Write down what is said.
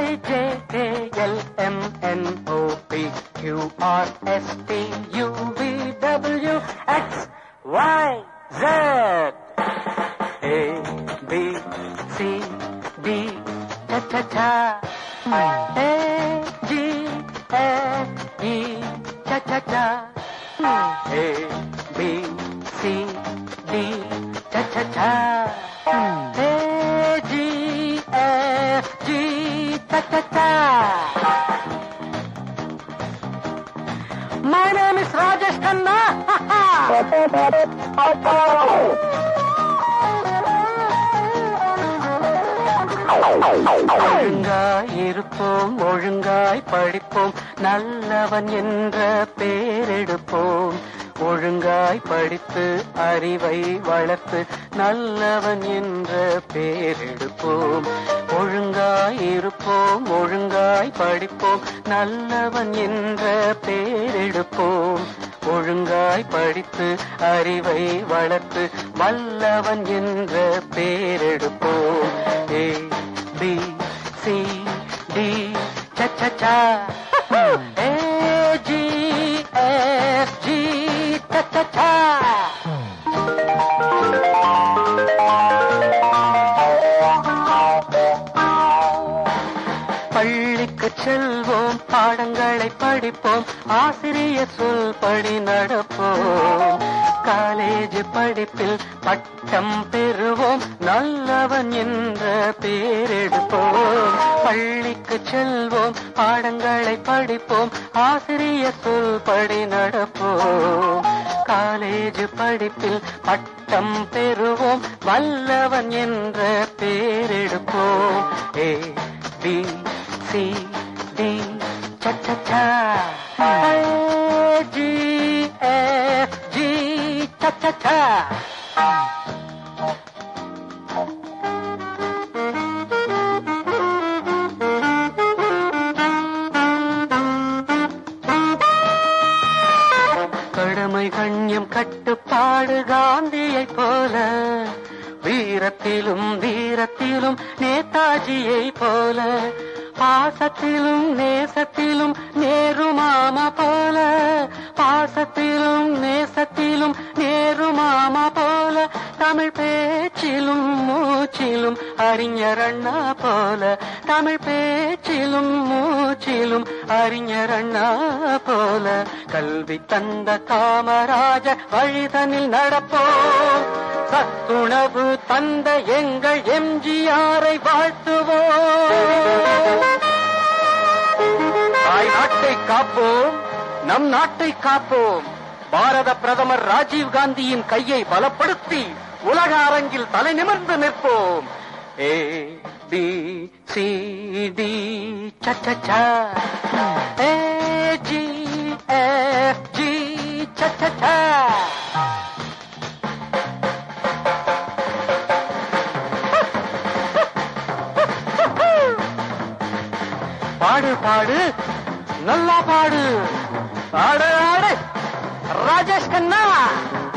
J K L M N O P Q R S T U V W X Y Z A B C D cha cha cha A G F E cha cha cha A B C D cha cha cha A G F G cha cha cha My name is Rajesh Khanna. ஒழுங்காய் இருப்போம் ஒழுங்காய் படிப்போம் நல்லவன் என்ற பேரெடுப்போம் ஒழுங்காய் படித்து அறிவை வளர்த்து நல்லவன் என்ற பேரெடுப்போம் ஒழுங்காய் இருப்போம் ஒழுங்காய் படிப்போம் நல்லவன் என்ற பேரெடுப்போம் ஒழுங்காய் படித்து அறிவை வளர்த்து வல்லவன் என்ற பேரெடுப்போம் A B C D cha cha A G F G cha cha cha பள்ளிக்கு செல்வோம் பாடங்களை படிப்போம் ஆசிரியர் சொல் படி நடப்போம் காலேஜ் படிப்பில் பட்டம் பெறுவோம் நல்லவன் என்ற பேரெடுப்போம் பள்ளிக்கு செல்வோம் பாடங்களை படிப்போம் ஆசிரியர் சொல் படி நடப்போம் காலேஜ் படிப்பில் பட்டம் பெறுவோம் வல்லவன் என்ற பேரெடுப்போம் A B C D cha cha cha A G F G cha cha cha கடமை கண்ணியம் கட்டுப்பாடு காந்தியை போல வீரத்திலும் வீரத்திலும் நேதாஜியை போல பாசத்திலும் நேசத்திலும் நேரு மாமா போல பாசத்திலும் நேசத்திலும் நேரு மாமா போல தமிழ் பேச்சிலும் மூச்சிலும் அறிஞர் அண்ணா போல தமிழ் பேச்சிலும் மூச்சிலும் அறிஞர் அண்ணா போல கல்வி தந்த காமராஜ வழிதனில் நடப்போம் சத்துணவு தந்த எங்கள் எம்ஜிஆரை வாழ்த்துவோம் தாய் நாட்டை காப்போம் நம் நாட்டை காப்போம் பாரத பிரதமர் ராஜீவ் காந்தியின் கையை பலப்படுத்தி உலக அரங்கில் தலை நிமிர்ந்து நிற்போம் ஏ பி சி டி சச்சா ஏ ஜி எஃப் ஜி சச்சா பாடு பாடு நல்லா பாடு ஆடு ஆடு ராஜேஷ் கண்ணா